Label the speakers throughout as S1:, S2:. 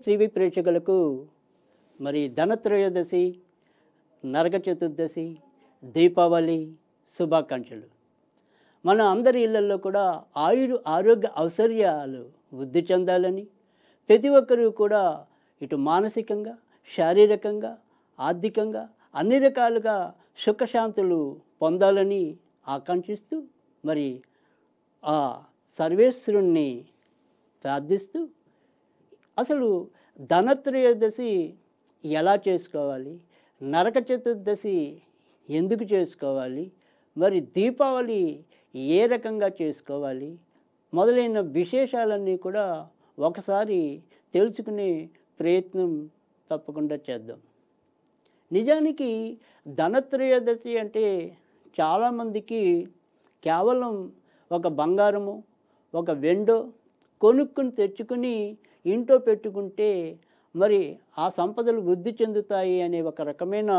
S1: TV ప్రేక్షకులకు మరి ధనత్రయోదశి నరక చతుర్దశి దీపావళి శుభాకాంక్షలు మన అందరి ఇళ్లలో కూడా ఆయుడు ఆరోగ్య ఔశ్వర్యాలు వృద్ధి చెందాలని ప్రతి ఒక్కరూ కూడా ఇటు మానసికంగా శారీరకంగా ఆర్థికంగా అన్ని రకాలుగా సుఖశాంతులు పొందాలని ఆకాంక్షిస్తూ మరి ఆ సర్వేశ్వరుణ్ణి ప్రార్థిస్తూ అసలు ధనత్రయోదశి ఎలా చేసుకోవాలి నరక చతుర్దశి ఎందుకు చేసుకోవాలి మరి దీపావళి ఏ రకంగా చేసుకోవాలి మొదలైన విశేషాలన్నీ కూడా ఒకసారి తెలుసుకునే ప్రయత్నం తప్పకుండా చేద్దాం నిజానికి ధనత్రయోదశి అంటే చాలామందికి కేవలం ఒక బంగారము ఒక వెండో కొనుక్కుని తెచ్చుకుని ఇంట్లో పెట్టుకుంటే మరి ఆ సంపదలు వృద్ధి చెందుతాయి అనే ఒక రకమైన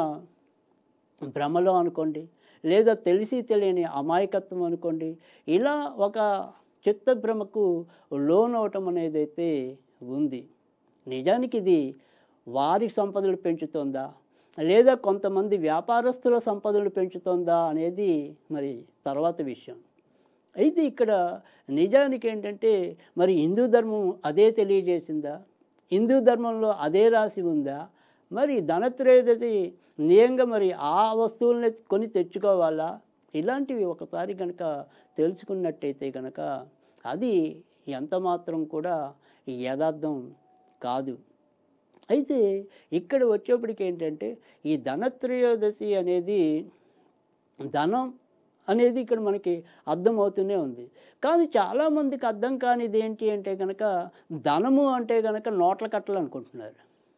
S1: భ్రమలో అనుకోండి లేదా తెలిసి తెలియని అమాయకత్వం అనుకోండి ఇలా ఒక చిత్తభ్రమకు లోన్ అవటం అనేది అయితే ఉంది నిజానికి ఇది వారి సంపదలు పెంచుతుందా లేదా కొంతమంది వ్యాపారస్తుల సంపదలు పెంచుతుందా అనేది మరి తర్వాత విషయం అయితే ఇక్కడ నిజానికి ఏంటంటే మరి హిందూ ధర్మం అదే తెలియజేసిందా హిందూ ధర్మంలో అదే రాసి ఉందా మరి ధనత్రయోదశి నియంగా మరి ఆ వస్తువుల్ని కొని తెచ్చుకోవాలా ఇలాంటివి ఒకసారి కనుక తెలుసుకున్నట్టయితే కనుక అది ఎంత మాత్రం కూడా యథార్థం కాదు అయితే ఇక్కడ వచ్చేప్పటికి ఏంటంటే ఈ ధనత్రయోదశి అనేది ధనం అనేది ఇక్కడ మనకి అర్థమవుతూనే ఉంది కానీ చాలామందికి అర్థం కానిది ఏంటి అంటే కనుక ధనము అంటే కనుక నోట్ల కట్టలు అనుకుంటున్నారు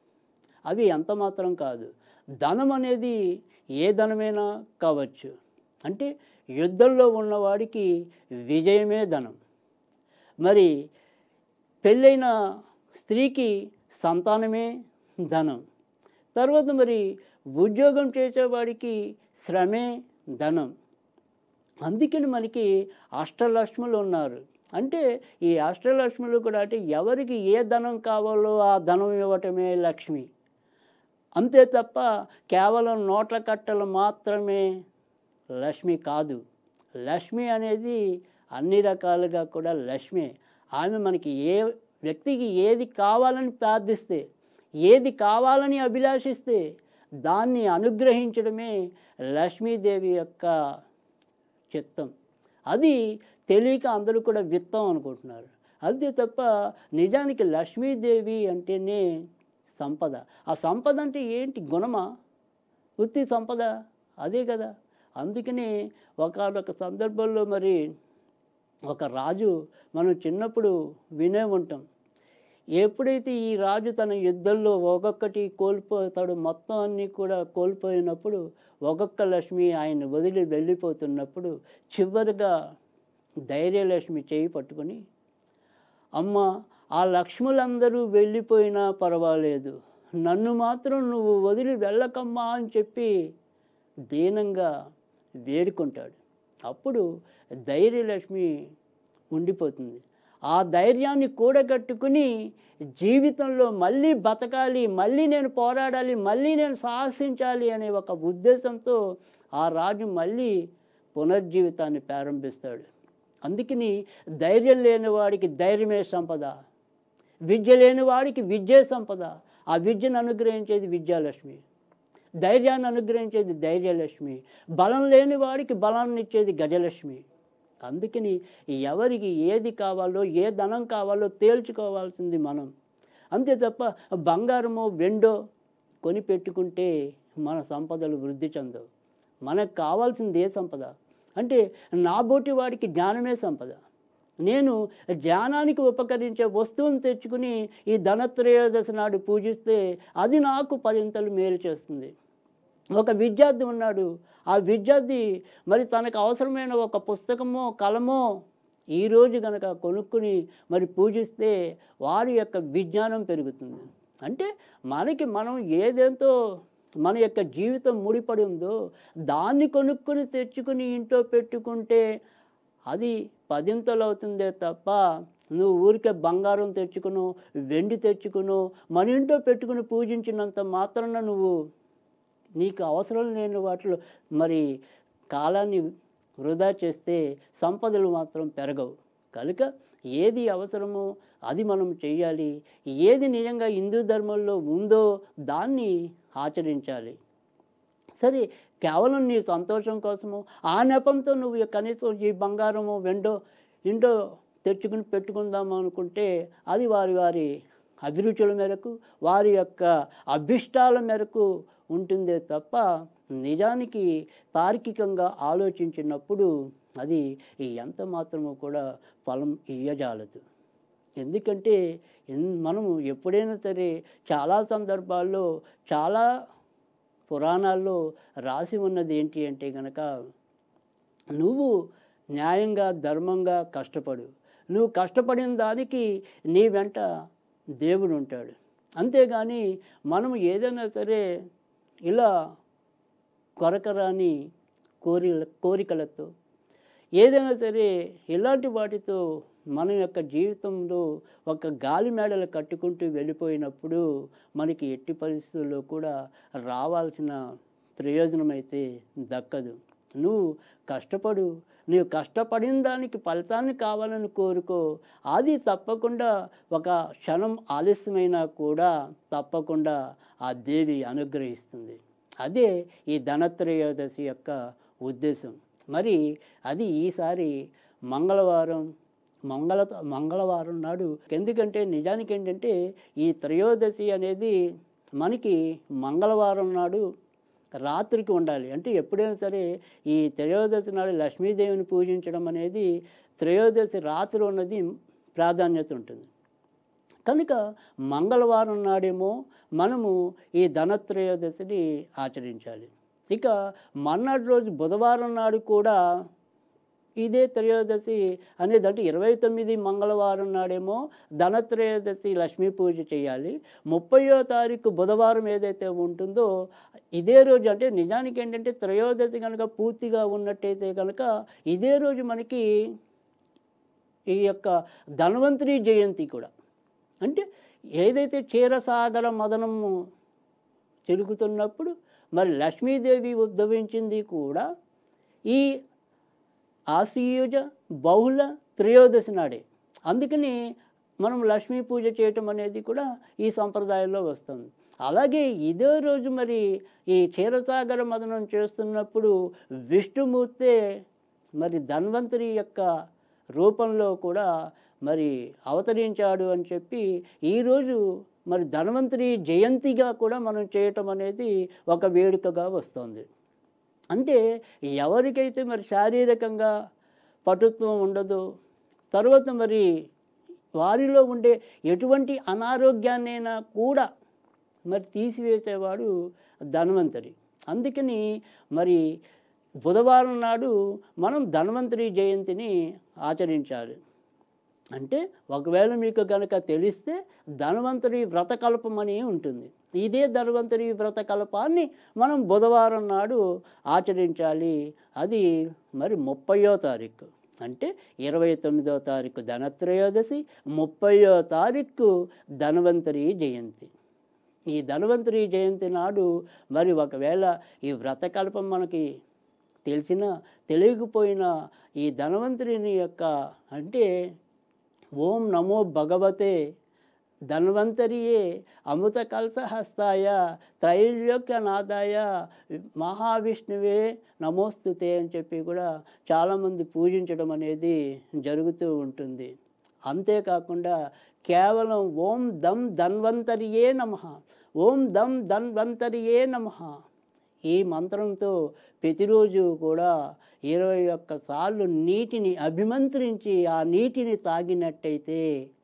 S1: అవి ఎంత మాత్రం కాదు ధనం అనేది ఏ ధనమైనా కావచ్చు అంటే యుద్ధంలో ఉన్నవాడికి విజయమే ధనం మరి పెళ్ళైన స్త్రీకి సంతానమే ధనం తర్వాత మరి ఉద్యోగం చేసేవాడికి శ్రమే ధనం అందుకని మనకి అష్టలక్ష్ములు ఉన్నారు అంటే ఈ అష్టలక్ష్ములు కూడా అంటే ఎవరికి ఏ ధనం కావాలో ఆ ధనం ఇవ్వటమే లక్ష్మి అంతే తప్ప కేవలం నోట్ల కట్టలు మాత్రమే లక్ష్మి కాదు లక్ష్మి అనేది అన్ని రకాలుగా కూడా లక్ష్మి ఆమె మనకి ఏ వ్యక్తికి ఏది కావాలని ప్రార్థిస్తే ఏది కావాలని అభిలాషిస్తే దాన్ని అనుగ్రహించడమే లక్ష్మీదేవి యొక్క చిత్తం అది తెలియక అందరూ కూడా విత్తం అనుకుంటున్నారు అంతే తప్ప నిజానికి లక్ష్మీదేవి అంటేనే సంపద ఆ సంపద అంటే ఏంటి గుణమా వృత్తి సంపద అదే కదా అందుకని ఒకనొక సందర్భంలో మరి ఒక రాజు మనం చిన్నప్పుడు వినే ఉంటాం ఎప్పుడైతే ఈ రాజు తన యుద్ధంలో ఒక్కొక్కటి కోల్పోతాడు మొత్తం అన్నీ కూడా కోల్పోయినప్పుడు ఒక్కొక్క లక్ష్మి ఆయన వదిలి వెళ్ళిపోతున్నప్పుడు చివరిగా ధైర్యలక్ష్మి చేయి పట్టుకొని అమ్మ ఆ లక్ష్ములందరూ వెళ్ళిపోయినా పర్వాలేదు నన్ను మాత్రం నువ్వు వదిలి వెళ్ళకమ్మా అని చెప్పి దీనంగా వేడుకుంటాడు అప్పుడు ధైర్యలక్ష్మి ఉండిపోతుంది ఆ ధైర్యాన్ని కూడగట్టుకుని జీవితంలో మళ్ళీ బతకాలి మళ్ళీ నేను పోరాడాలి మళ్ళీ నేను సాహసించాలి అనే ఒక ఉద్దేశంతో ఆ రాజు మళ్ళీ పునర్జీవితాన్ని ప్రారంభిస్తాడు అందుకని ధైర్యం లేని వాడికి ధైర్యమే సంపద విద్య లేని వాడికి విద్యే సంపద ఆ విద్యను అనుగ్రహించేది విద్యాలక్ష్మి ధైర్యాన్ని అనుగ్రహించేది ధైర్యలక్ష్మి బలం లేని వాడికి బలాన్ని ఇచ్చేది గజలక్ష్మి అందుకని ఎవరికి ఏది కావాలో ఏ ధనం కావాలో తేల్చుకోవాల్సింది మనం అంతే తప్ప బంగారమో వెండో కొని పెట్టుకుంటే మన సంపదలు వృద్ధి చెందవు మనకు కావాల్సింది ఏ సంపద అంటే నా బోటి వాడికి జ్ఞానమే సంపద నేను జ్ఞానానికి ఉపకరించే వస్తువును తెచ్చుకుని ఈ ధనత్రయోదశి నాడు పూజిస్తే అది నాకు పదింతలు మేలు చేస్తుంది ఒక విద్యార్థి ఉన్నాడు ఆ విద్యార్థి మరి తనకు అవసరమైన ఒక పుస్తకమో కలమో ఈరోజు కనుక కొనుక్కుని మరి పూజిస్తే వారి యొక్క విజ్ఞానం పెరుగుతుంది అంటే మనకి మనం ఏదేంతో మన యొక్క జీవితం ముడిపడి ఉందో దాన్ని కొనుక్కొని తెచ్చుకుని ఇంట్లో పెట్టుకుంటే అది పదింతలు అవుతుందే తప్ప నువ్వు ఊరికే బంగారం తెచ్చుకును వెండి తెచ్చుకును మన ఇంట్లో పెట్టుకుని పూజించినంత మాత్రాన నువ్వు నీకు అవసరం లేని వాటిలో మరి కాలాన్ని వృధా చేస్తే సంపదలు మాత్రం పెరగవు కనుక ఏది అవసరమో అది మనం చేయాలి ఏది నిజంగా హిందూ ధర్మంలో ఉందో దాన్ని ఆచరించాలి సరే కేవలం నీ సంతోషం కోసము ఆ నెపంతో నువ్వు కనీసం ఈ బంగారము వెండో ఇండో తెచ్చుకుని పెట్టుకుందాం అనుకుంటే అది వారి వారి అభిరుచుల మేరకు వారి యొక్క అభిష్టాల మేరకు ఉంటుందే తప్ప నిజానికి తార్కికంగా ఆలోచించినప్పుడు అది ఎంత మాత్రము కూడా ఫలం ఇయ్యజాలదు ఎందుకంటే ఎన్- మనము ఎప్పుడైనా సరే చాలా సందర్భాల్లో చాలా పురాణాల్లో రాసి ఉన్నది ఏంటి అంటే కనుక నువ్వు న్యాయంగా ధర్మంగా కష్టపడు నువ్వు కష్టపడిన దానికి నీ వెంట దేవుడు ఉంటాడు అంతేగాని మనం ఏదైనా సరే ఇలా కొరకరాని కోరి కోరికలతో ఏదైనా సరే ఇలాంటి వాటితో మన యొక్క జీవితంలో ఒక గాలి మేడలు కట్టుకుంటూ వెళ్ళిపోయినప్పుడు మనకి ఎట్టి పరిస్థితుల్లో కూడా రావాల్సిన ప్రయోజనం అయితే దక్కదు నువ్వు కష్టపడు నువ్వు కష్టపడిన దానికి ఫలితాన్ని కావాలని కోరుకో అది తప్పకుండా ఒక క్షణం ఆలస్యమైనా కూడా తప్పకుండా ఆ దేవి అనుగ్రహిస్తుంది అదే ఈ ధనత్రయోదశి యొక్క ఉద్దేశం మరి అది ఈసారి మంగళవారం మంగళ మంగళవారం నాడు ఎందుకంటే నిజానికి ఏంటంటే ఈ త్రయోదశి అనేది మనకి మంగళవారం నాడు రాత్రికి ఉండాలి అంటే ఎప్పుడైనా సరే ఈ త్రయోదశి నాడు లక్ష్మీదేవిని పూజించడం అనేది త్రయోదశి రాత్రి ఉన్నది ప్రాధాన్యత ఉంటుంది కనుక మంగళవారం నాడేమో మనము ఈ ధనత్రయోదశిని ఆచరించాలి ఇక మర్నాడు రోజు బుధవారం నాడు కూడా ఇదే త్రయోదశి అనేది అంటే ఇరవై తొమ్మిది మంగళవారం నాడేమో ధనత్రయోదశి లక్ష్మీ పూజ చేయాలి ముప్పయో తారీఖు బుధవారం ఏదైతే ఉంటుందో ఇదే రోజు అంటే నిజానికి ఏంటంటే త్రయోదశి కనుక పూర్తిగా ఉన్నట్టయితే కనుక ఇదే రోజు మనకి ఈ యొక్క ధన్వంతరి జయంతి కూడా అంటే ఏదైతే క్షీరసాగర మదనము తిరుగుతున్నప్పుడు మరి లక్ష్మీదేవి ఉద్భవించింది కూడా ఈ ఆశ్వయుజ బహుళ త్రయోదశి నాడే అందుకని మనం లక్ష్మీ పూజ చేయటం అనేది కూడా ఈ సంప్రదాయంలో వస్తుంది అలాగే ఇదే రోజు మరి ఈ క్షీరసాగర మదనం చేస్తున్నప్పుడు విష్ణుమూర్తే మరి ధన్వంతరి యొక్క రూపంలో కూడా మరి అవతరించాడు అని చెప్పి ఈరోజు మరి ధన్వంతరి జయంతిగా కూడా మనం చేయటం అనేది ఒక వేడుకగా వస్తుంది అంటే ఎవరికైతే మరి శారీరకంగా పటుత్వం ఉండదో తర్వాత మరి వారిలో ఉండే ఎటువంటి అనారోగ్యాన్నైనా కూడా మరి తీసివేసేవాడు ధన్వంతరి అందుకని మరి బుధవారం నాడు మనం ధన్వంతరి జయంతిని ఆచరించాలి అంటే ఒకవేళ మీకు కనుక తెలిస్తే ధన్వంతరి వ్రతకల్పం అని ఉంటుంది ఇదే ధన్వంతరి వ్రతకల్పాన్ని మనం బుధవారం నాడు ఆచరించాలి అది మరి ముప్పయో తారీఖు అంటే ఇరవై తొమ్మిదో తారీఖు ధనత్రయోదశి ముప్పయో తారీఖు ధన్వంతరి జయంతి ఈ ధన్వంతరి జయంతి నాడు మరి ఒకవేళ ఈ వ్రతకల్పం మనకి తెలిసినా తెలియకపోయినా ఈ ధన్వంతరిని యొక్క అంటే ఓం నమో భగవతే ధన్వంతరియే అమృత కలసహస్తాయ త్రైలోక్య నాదాయ మహావిష్ణువే నమోస్తుతే అని చెప్పి కూడా చాలామంది పూజించడం అనేది జరుగుతూ ఉంటుంది అంతేకాకుండా కేవలం ఓం దం ధన్వంతరియే నమ ఓం దం ధన్వంతరియే నమ ఈ మంత్రంతో ప్రతిరోజు కూడా ఇరవై ఒక్క సార్లు నీటిని అభిమంత్రించి ఆ నీటిని తాగినట్టయితే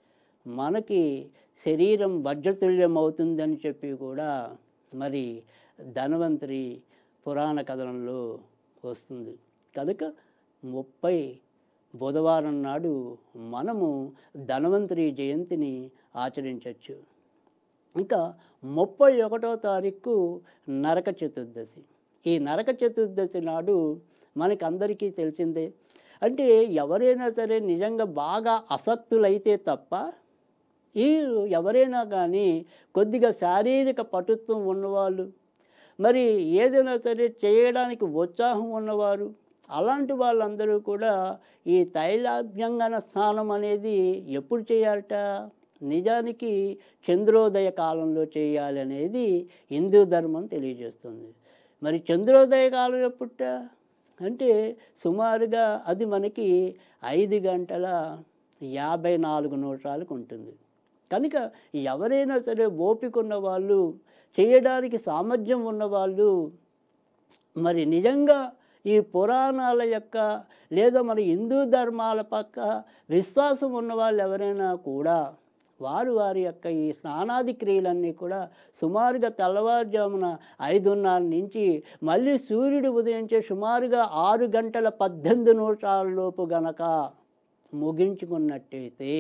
S1: మనకి శరీరం వజ్రతుల్యం అవుతుందని చెప్పి కూడా మరి ధనవంతరి పురాణ కథనంలో వస్తుంది కనుక ముప్పై బుధవారం నాడు మనము ధనవంతరి జయంతిని ఆచరించవచ్చు ఇంకా ముప్పై ఒకటో తారీఖు నరక చతుర్దశి ఈ నరక చతుర్దశి నాడు మనకి అందరికీ తెలిసిందే అంటే ఎవరైనా సరే నిజంగా బాగా ఆసక్తులైతే తప్ప ఈ ఎవరైనా కానీ కొద్దిగా శారీరక పటుత్వం ఉన్నవాళ్ళు మరి ఏదైనా సరే చేయడానికి ఉత్సాహం ఉన్నవారు అలాంటి వాళ్ళందరూ కూడా ఈ తైలాభ్యంగన స్నానం అనేది ఎప్పుడు చేయాలట నిజానికి చంద్రోదయ కాలంలో చేయాలి అనేది హిందూ ధర్మం తెలియజేస్తుంది మరి చంద్రోదయ కాలం ఎప్పుట అంటే సుమారుగా అది మనకి ఐదు గంటల యాభై నాలుగు నిమిషాలకు ఉంటుంది కనుక ఎవరైనా సరే ఓపిక ఉన్న వాళ్ళు చేయడానికి సామర్థ్యం ఉన్నవాళ్ళు మరి నిజంగా ఈ పురాణాల యొక్క లేదా మన హిందూ ధర్మాల పక్క విశ్వాసం ఉన్న వాళ్ళు ఎవరైనా కూడా వారు వారి యొక్క ఈ స్నానాది క్రియలన్నీ కూడా సుమారుగా తెల్లవారుజామున ఐదున్నర నుంచి మళ్ళీ సూర్యుడు ఉదయించే సుమారుగా ఆరు గంటల పద్దెనిమిది నిమిషాల లోపు గనక ముగించుకున్నట్టయితే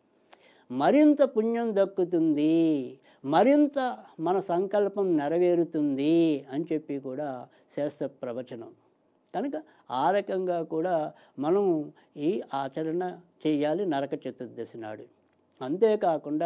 S1: మరింత పుణ్యం దక్కుతుంది మరింత మన సంకల్పం నెరవేరుతుంది అని చెప్పి కూడా శాస్త్ర ప్రవచనం కనుక ఆ రకంగా కూడా మనం ఈ ఆచరణ చేయాలి నరక చతుర్దశి నాడు అంతేకాకుండా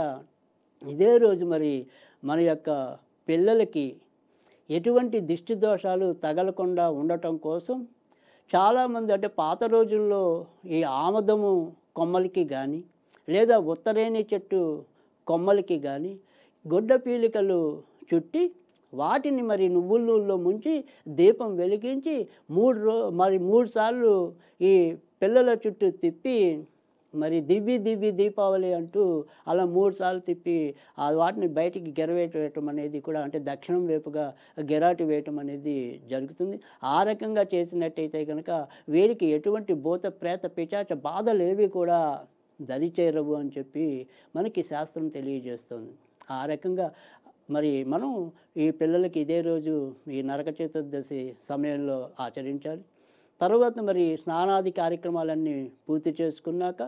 S1: ఇదే రోజు మరి మన యొక్క పిల్లలకి ఎటువంటి దిష్టి దోషాలు తగలకుండా ఉండటం కోసం చాలామంది అంటే పాత రోజుల్లో ఈ ఆమదము కొమ్మలకి కానీ లేదా ఉత్తరేణి చెట్టు కొమ్మలకి కానీ గుడ్డ పీలికలు చుట్టి వాటిని మరి నువ్వుల నూనెలో ముంచి దీపం వెలిగించి మూడు రో మరి మూడు సార్లు ఈ పిల్లల చుట్టూ తిప్పి మరి దివ్వి దివ్వి దీపావళి అంటూ అలా మూడు సార్లు తిప్పి ఆ వాటిని బయటికి గెరవేట వేయటం అనేది కూడా అంటే దక్షిణం వైపుగా గెరాటి వేయటం అనేది జరుగుతుంది ఆ రకంగా చేసినట్టయితే కనుక వీరికి ఎటువంటి భూత ప్రేత పిచాచ బాధలు ఏవి కూడా దరిచేరవు అని చెప్పి మనకి శాస్త్రం తెలియజేస్తుంది ఆ రకంగా మరి మనం ఈ పిల్లలకి ఇదే రోజు ఈ నరక చతుర్దశి సమయంలో ఆచరించాలి తర్వాత మరి స్నానాది కార్యక్రమాలన్నీ పూర్తి చేసుకున్నాక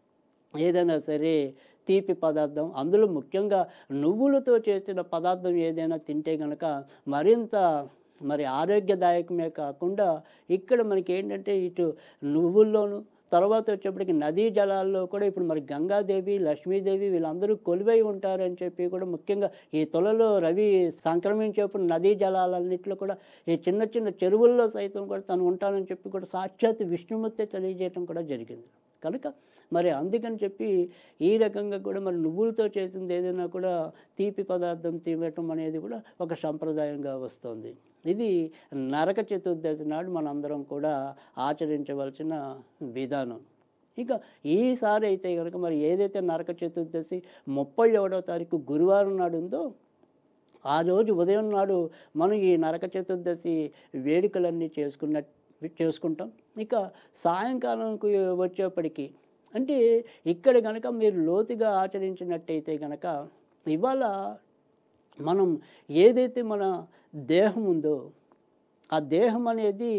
S1: ఏదైనా సరే తీపి పదార్థం అందులో ముఖ్యంగా నువ్వులతో చేసిన పదార్థం ఏదైనా తింటే కనుక మరింత మరి ఆరోగ్యదాయకమే కాకుండా ఇక్కడ మనకి ఏంటంటే ఇటు నువ్వుల్లోనూ తర్వాత వచ్చేప్పటికి నదీ జలాల్లో కూడా ఇప్పుడు మరి గంగాదేవి లక్ష్మీదేవి వీళ్ళందరూ కొలువై ఉంటారని చెప్పి కూడా ముఖ్యంగా ఈ తొలలో రవి సంక్రమించేప్పుడు నదీ జలాలన్నింటిలో కూడా ఈ చిన్న చిన్న చెరువుల్లో సైతం కూడా తను ఉంటానని చెప్పి కూడా సాక్షాత్ విష్ణుమూర్తి తెలియజేయడం కూడా జరిగింది కనుక మరి అందుకని చెప్పి ఈ రకంగా కూడా మరి నువ్వులతో చేసింది ఏదైనా కూడా తీపి పదార్థం తినటం అనేది కూడా ఒక సంప్రదాయంగా వస్తుంది ఇది నరక చతుర్దశి నాడు మనందరం కూడా ఆచరించవలసిన విధానం ఇక ఈసారి అయితే కనుక మరి ఏదైతే నరక చతుర్దశి ముప్పై ఒకటో తారీఖు గురువారం నాడు ఉందో ఆ రోజు ఉదయం నాడు మనం ఈ నరక చతుర్దశి వేడుకలన్నీ చేసుకున్న చేసుకుంటాం ఇక సాయంకాలంకి వచ్చేప్పటికి అంటే ఇక్కడ కనుక మీరు లోతుగా ఆచరించినట్టయితే కనుక ఇవాళ మనం ఏదైతే మన దేహం ఉందో ఆ దేహం అనేది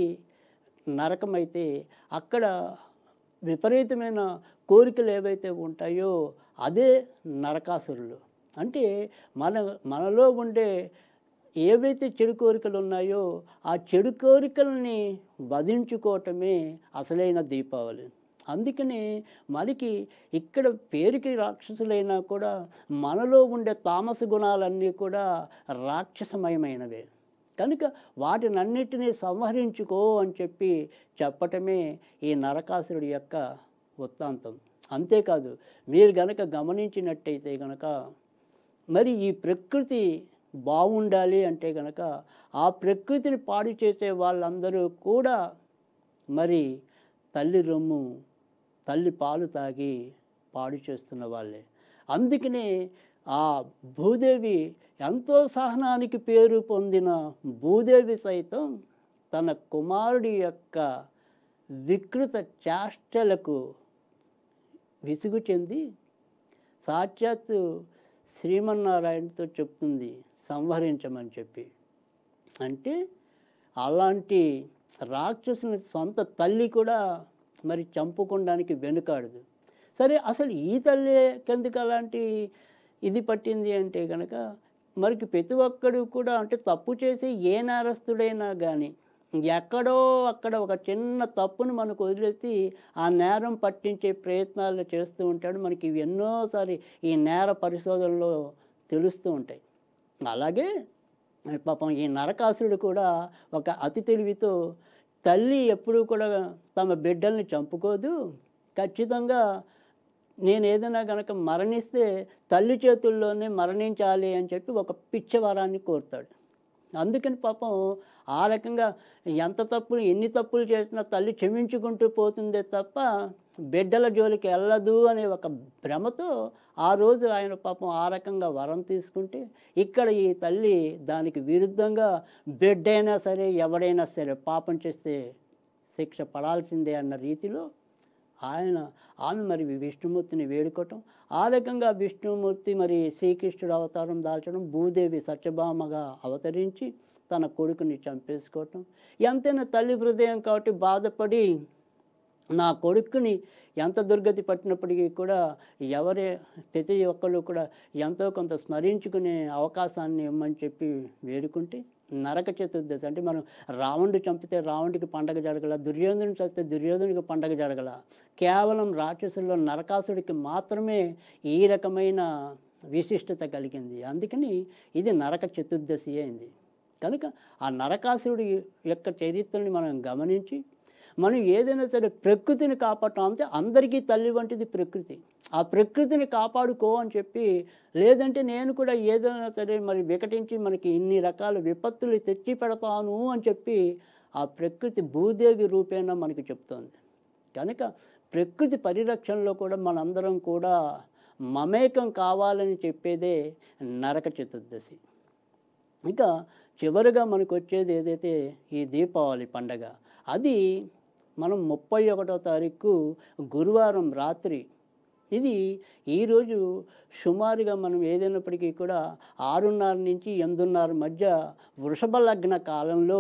S1: నరకమైతే అక్కడ విపరీతమైన కోరికలు ఏవైతే ఉంటాయో అదే నరకాసురులు అంటే మన మనలో ఉండే ఏవైతే చెడు కోరికలు ఉన్నాయో ఆ చెడు కోరికల్ని వధించుకోవటమే అసలైన దీపావళి అందుకని మనకి ఇక్కడ పేరుకి రాక్షసులైనా కూడా మనలో ఉండే తామస గుణాలన్నీ కూడా రాక్షసమయమైనవే కనుక వాటినన్నిటినీ సంహరించుకో అని చెప్పి చెప్పటమే ఈ నరకాసురుడి యొక్క వృత్తాంతం అంతేకాదు మీరు గనక గమనించినట్టయితే గనక మరి ఈ ప్రకృతి బాగుండాలి అంటే గనక ఆ ప్రకృతిని పాడు చేసే వాళ్ళందరూ కూడా మరి తల్లి రొమ్ము తల్లి పాలు తాగి పాడు చేస్తున్న వాళ్ళే అందుకనే ఆ భూదేవి ఎంతో సహనానికి పేరు పొందిన భూదేవి సైతం తన కుమారుడి యొక్క వికృత చేష్టలకు విసుగు చెంది సాక్షాత్తు శ్రీమన్నారాయణతో చెప్తుంది సంహరించమని చెప్పి అంటే అలాంటి రాక్షసుని సొంత తల్లి కూడా మరి చంపుకోవడానికి వెనుకాడదు సరే అసలు ఈ తల్లి కిందకి అలాంటి ఇది పట్టింది అంటే కనుక మరికి ప్రతి ఒక్కడు కూడా అంటే తప్పు చేసి ఏ నేరస్తుడైనా కానీ ఎక్కడో అక్కడ ఒక చిన్న తప్పును మనకు వదిలేసి ఆ నేరం పట్టించే ప్రయత్నాలు చేస్తూ ఉంటాడు మనకి ఇవి ఎన్నోసారి ఈ నేర పరిశోధనలో తెలుస్తూ ఉంటాయి అలాగే మరి పాపం ఈ నరకాసురుడు కూడా ఒక అతి తెలివితో తల్లి ఎప్పుడూ కూడా తమ బిడ్డల్ని చంపుకోదు ఖచ్చితంగా నేను ఏదైనా కనుక మరణిస్తే తల్లి చేతుల్లోనే మరణించాలి అని చెప్పి ఒక పిచ్చవరాన్ని కోరుతాడు అందుకని పాపం ఆ రకంగా ఎంత తప్పులు ఎన్ని తప్పులు చేసినా తల్లి క్షమించుకుంటూ పోతుందే తప్ప బిడ్డల జోలికి వెళ్ళదు అనే ఒక భ్రమతో ఆ రోజు ఆయన పాపం ఆ రకంగా వరం తీసుకుంటే ఇక్కడ ఈ తల్లి దానికి విరుద్ధంగా బిడ్డైనా సరే ఎవడైనా సరే పాపం చేస్తే శిక్ష పడాల్సిందే అన్న రీతిలో ఆయన ఆమె మరి విష్ణుమూర్తిని వేడుకోవటం ఆ రకంగా విష్ణుమూర్తి మరి శ్రీకృష్ణుడు అవతారం దాల్చడం భూదేవి సత్యభామగా అవతరించి తన కొడుకుని చంపేసుకోవటం ఎంతైనా తల్లి హృదయం కాబట్టి బాధపడి నా కొడుకుని ఎంత దుర్గతి పట్టినప్పటికీ కూడా ఎవరే ప్రతి ఒక్కళ్ళు కూడా ఎంతో కొంత స్మరించుకునే అవకాశాన్ని ఇవ్వమని చెప్పి వేడుకుంటే నరక చతుర్దశి అంటే మనం రావణుడు చంపితే రావణుడికి పండగ జరగల దుర్యోధనుడు చంపితే దుర్యోధనుడికి పండగ జరగల కేవలం రాక్షసుల్లో నరకాసుడికి మాత్రమే ఈ రకమైన విశిష్టత కలిగింది అందుకని ఇది నరక చతుర్దశి అయింది కనుక ఆ నరకాసురుడి యొక్క చరిత్రని మనం గమనించి మనం ఏదైనా సరే ప్రకృతిని కాపాడటం అంతే అందరికీ తల్లి వంటిది ప్రకృతి ఆ ప్రకృతిని కాపాడుకో అని చెప్పి లేదంటే నేను కూడా ఏదైనా సరే మరి వికటించి మనకి ఇన్ని రకాల విపత్తులు తెచ్చి పెడతాను అని చెప్పి ఆ ప్రకృతి భూదేవి రూపేణ మనకి చెప్తోంది కనుక ప్రకృతి పరిరక్షణలో కూడా మనందరం కూడా మమేకం కావాలని చెప్పేదే నరక చతుర్దశి ఇక చివరిగా మనకు వచ్చేది ఏదైతే ఈ దీపావళి పండగ అది మనం ముప్పై ఒకటో తారీఖు గురువారం రాత్రి ఇది ఈరోజు సుమారుగా మనం ఏదైనప్పటికీ కూడా ఆరున్నర నుంచి ఎనిమిదిన్నర మధ్య వృషభ లగ్న కాలంలో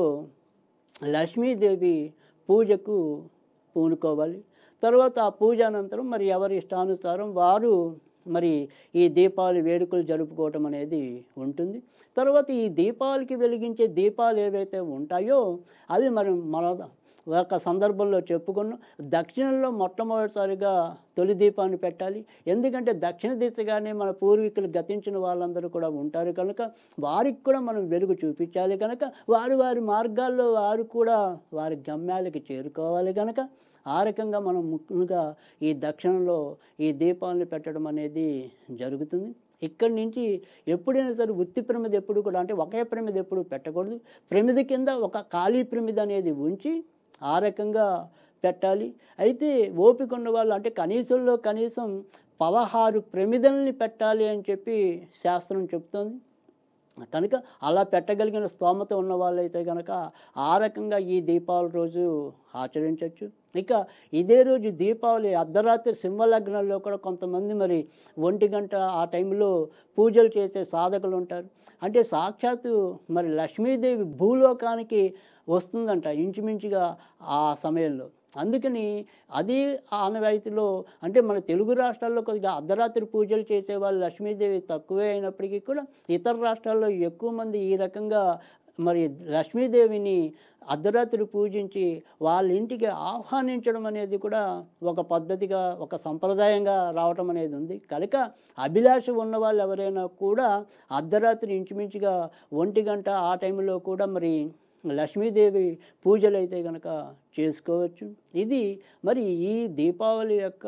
S1: లక్ష్మీదేవి పూజకు పూనుకోవాలి తర్వాత ఆ పూజ అనంతరం మరి ఎవరి ఇష్టానుసారం వారు మరి ఈ దీపావళి వేడుకలు జరుపుకోవటం అనేది ఉంటుంది తర్వాత ఈ దీపావళికి వెలిగించే దీపాలు ఏవైతే ఉంటాయో అవి మనం మన ఒక సందర్భంలో చెప్పుకున్నాం దక్షిణంలో మొట్టమొదటిసారిగా తొలి దీపాన్ని పెట్టాలి ఎందుకంటే దక్షిణ దిశగానే మన పూర్వీకులు గతించిన వాళ్ళందరూ కూడా ఉంటారు కనుక వారికి కూడా మనం వెలుగు చూపించాలి కనుక వారి వారి మార్గాల్లో వారు కూడా వారి గమ్యాలకి చేరుకోవాలి కనుక ఆ రకంగా మనం ముఖ్యంగా ఈ దక్షిణంలో ఈ దీపాలను పెట్టడం అనేది జరుగుతుంది ఇక్కడి నుంచి ఎప్పుడైనా సరే ఉత్తి ప్రమిద ఎప్పుడు కూడా అంటే ఒకే ప్రమిద ఎప్పుడు పెట్టకూడదు ప్రమిద కింద ఒక ఖాళీ ప్రమిద అనేది ఉంచి ఆ రకంగా పెట్టాలి అయితే ఓపిక ఉన్న వాళ్ళు అంటే కనీసంలో కనీసం పదహారు ప్రమిదల్ని పెట్టాలి అని చెప్పి శాస్త్రం చెప్తోంది కనుక అలా పెట్టగలిగిన స్తోమత ఉన్న వాళ్ళైతే కనుక ఆ రకంగా ఈ దీపావళి రోజు ఆచరించవచ్చు ఇక ఇదే రోజు దీపావళి అర్ధరాత్రి సింహలగ్నంలో కూడా కొంతమంది మరి ఒంటి గంట ఆ టైంలో పూజలు చేసే సాధకులు ఉంటారు అంటే సాక్షాత్తు మరి లక్ష్మీదేవి భూలోకానికి వస్తుందంట ఇంచుమించుగా ఆ సమయంలో అందుకని అది ఆనవాయితీలో అంటే మన తెలుగు రాష్ట్రాల్లో కొద్దిగా అర్ధరాత్రి పూజలు చేసేవాళ్ళు లక్ష్మీదేవి తక్కువే అయినప్పటికీ కూడా ఇతర రాష్ట్రాల్లో ఎక్కువ మంది ఈ రకంగా మరి లక్ష్మీదేవిని అర్ధరాత్రి పూజించి వాళ్ళ ఇంటికి ఆహ్వానించడం అనేది కూడా ఒక పద్ధతిగా ఒక సంప్రదాయంగా రావటం అనేది ఉంది కనుక అభిలాష ఉన్న వాళ్ళు ఎవరైనా కూడా అర్ధరాత్రి ఇంచుమించుగా ఒంటి గంట ఆ టైంలో కూడా మరి లక్ష్మీదేవి పూజలు అయితే కనుక చేసుకోవచ్చు ఇది మరి ఈ దీపావళి యొక్క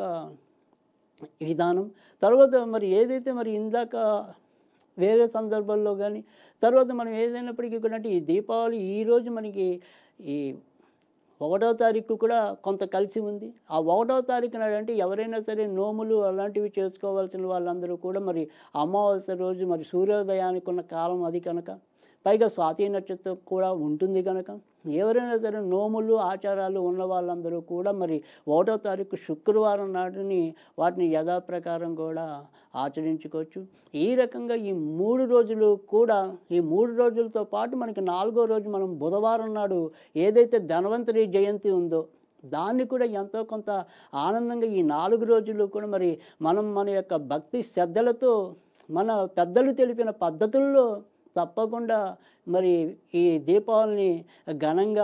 S1: విధానం తర్వాత మరి ఏదైతే మరి ఇందాక వేరే సందర్భాల్లో కానీ తర్వాత మనం ఏదైనప్పటికీ కూడా అంటే ఈ దీపావళి ఈరోజు మనకి ఈ ఒకటో తారీఖు కూడా కొంత కలిసి ఉంది ఆ ఒకటో తారీఖు నాడు అంటే ఎవరైనా సరే నోములు అలాంటివి చేసుకోవాల్సిన వాళ్ళందరూ కూడా మరి అమావాస్య రోజు మరి సూర్యోదయానికి ఉన్న కాలం అది కనుక పైగా స్వాతి నక్షత్రం కూడా ఉంటుంది కనుక ఎవరైనా సరే నోములు ఆచారాలు ఉన్న వాళ్ళందరూ కూడా మరి ఒకటో తారీఖు శుక్రవారం నాటిని వాటిని యథాప్రకారం కూడా ఆచరించుకోవచ్చు ఈ రకంగా ఈ మూడు రోజులు కూడా ఈ మూడు రోజులతో పాటు మనకి నాలుగో రోజు మనం బుధవారం నాడు ఏదైతే ధన్వంతరి జయంతి ఉందో దాన్ని కూడా ఎంతో కొంత ఆనందంగా ఈ నాలుగు రోజులు కూడా మరి మనం మన యొక్క భక్తి శ్రద్ధలతో మన పెద్దలు తెలిపిన పద్ధతుల్లో తప్పకుండా మరి ఈ దీపావళిని ఘనంగా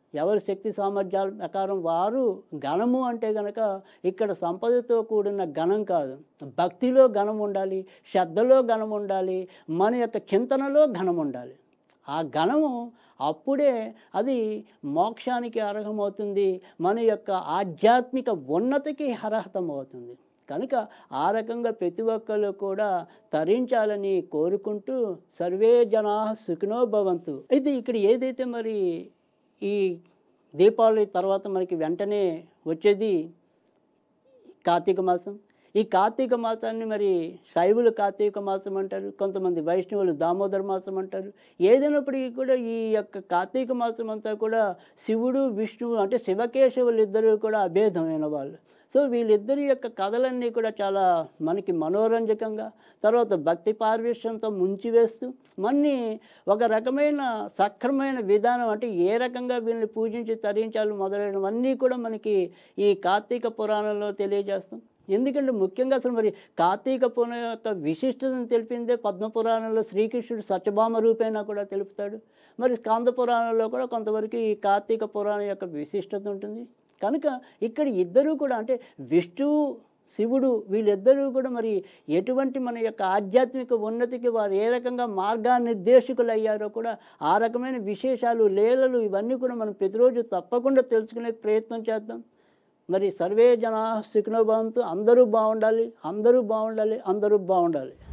S1: ఎవరి శక్తి సామర్థ్యాల ప్రకారం వారు ఘనము అంటే గనక ఇక్కడ సంపదతో కూడిన ఘనం కాదు భక్తిలో ఘనం ఉండాలి శ్రద్ధలో ఘనం ఉండాలి మన యొక్క చింతనలో ఘనం ఉండాలి ఆ ఘనము అప్పుడే అది మోక్షానికి అర్హమవుతుంది మన యొక్క ఆధ్యాత్మిక ఉన్నతికి అర్హతమవుతుంది కనుక ఆ రకంగా ప్రతి ఒక్కళ్ళు కూడా తరించాలని కోరుకుంటూ సర్వే జనా సుఖినో భవంతు అయితే ఇక్కడ ఏదైతే మరి ఈ దీపావళి తర్వాత మనకి వెంటనే వచ్చేది కార్తీక మాసం ఈ కార్తీక మాసాన్ని మరి శైవులు కార్తీక మాసం అంటారు కొంతమంది వైష్ణవులు దామోదర మాసం అంటారు ఏదైనప్పటికీ కూడా ఈ యొక్క కార్తీక మాసం అంతా కూడా శివుడు విష్ణువు అంటే శివకేశవులు ఇద్దరు కూడా అభేదమైన వాళ్ళు సో వీళ్ళిద్దరి యొక్క కథలన్నీ కూడా చాలా మనకి మనోరంజకంగా తర్వాత భక్తి పార్వేశ్యంతో ముంచివేస్తూ మన్ని ఒక రకమైన సక్రమైన విధానం అంటే ఏ రకంగా వీళ్ళని పూజించి తరించాలి మొదలైనవన్నీ కూడా మనకి ఈ కార్తీక పురాణంలో తెలియజేస్తాం ఎందుకంటే ముఖ్యంగా అసలు మరి కార్తీక పురాణం యొక్క విశిష్టతను తెలిపిందే పద్మపురాణంలో శ్రీకృష్ణుడు సత్యభామ రూపేణా కూడా తెలుపుతాడు మరి స్కాంద పురాణంలో కూడా కొంతవరకు ఈ కార్తీక పురాణం యొక్క విశిష్టత ఉంటుంది కనుక ఇక్కడ ఇద్దరూ కూడా అంటే విష్ణువు శివుడు వీళ్ళిద్దరూ కూడా మరి ఎటువంటి మన యొక్క ఆధ్యాత్మిక ఉన్నతికి వారు ఏ రకంగా మార్గానిర్దేశకులు అయ్యారో కూడా ఆ రకమైన విశేషాలు లీలలు ఇవన్నీ కూడా మనం ప్రతిరోజు తప్పకుండా తెలుసుకునే ప్రయత్నం చేద్దాం మరి సర్వే జనా సుఖినోభవంతో అందరూ బాగుండాలి అందరూ బాగుండాలి అందరూ బాగుండాలి